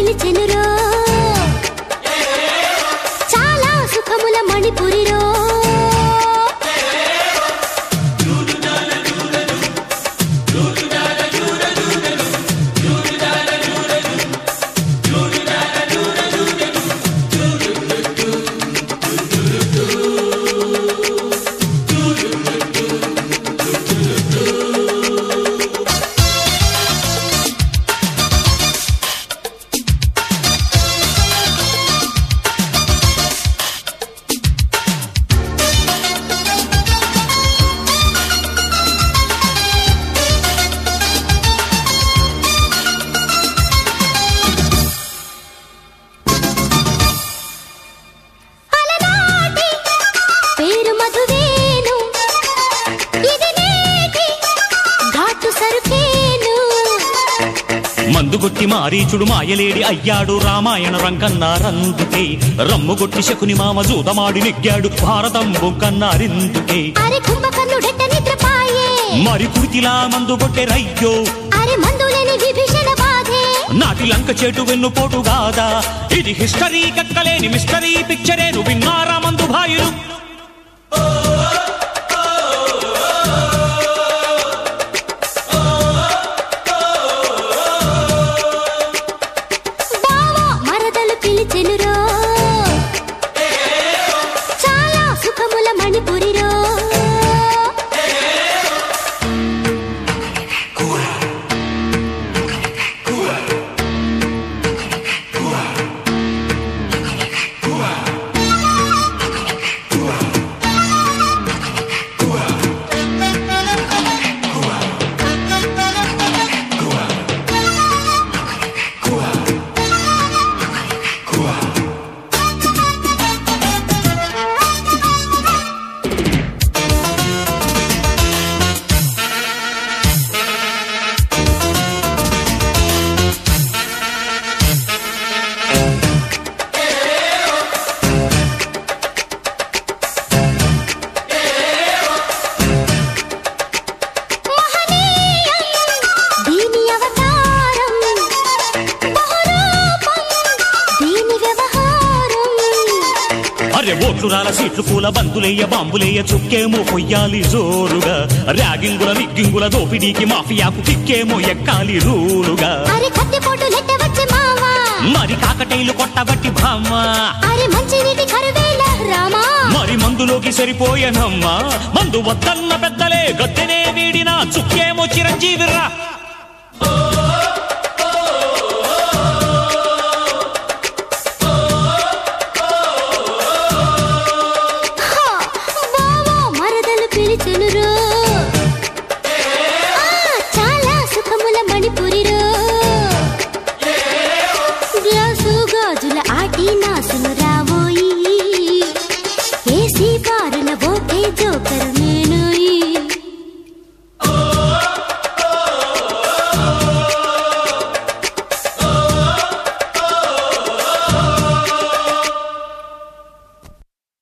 పిలిచెనురో చాలా సుఖముల మణిపురిరో అలనాటి పేరు మధువేను ఇది నేటి ఘాటు సరుకేను మందుగొట్టి మారీచుడు మాయలేడి అయ్యాడు రామాయణ రంకన్నారందుకే రమ్ముగొట్టి శకుని మామ జూదమాడి నెగ్గాడు భారతం బొక్కన్నారిందుకే అరే కుంభకర్ణుడెట్ట నిద్రపాయే మరి కుర్తిలా మందుగొట్టె రయ్యో అరే మందులేని విభీషణ బాధే నాటి లంక చేటు వెన్నుపోటు గాదా ఇది హిస్టరీ కక్కలేని మిస్టరీ పిక్చరేను విన్నారా మందు భాయులు బావా మరదలు పిలిచెనురో చాలా సుఖముల మణిపురిరో మహనీయం దీని అవతారం బహురూపం దీని వ్యవహారం అరే ఓట్లు రాల సీట్లు పూల బంతులేయ బాంబులేయ చుక్కేమో పొయ్యాలి జోరుగా ర్యాగింగుల నిగ్గింగుల దోపిడీకి మాఫియాకు కిక్కేమో ఎక్కాలి రూలుగా అరే కత్తిపోటు లెట్ట వచ్చే మావా మరి కాకటైలు కొట్టబట్టి భామ్మ అరే మంచి నీటి కరువేల రామా మరి మందులోకి సరిపోయనమ్మా మందు వద్దన్న పెద్దలే గద్దెనే వీడిన చుక్కేమో చిరంజీవిరా హా, బావా మరదలు పిలిచెనురో ఆ, చాలా సుఖముల మణిపురిరో గ్లాసు గాజుల ఆటినా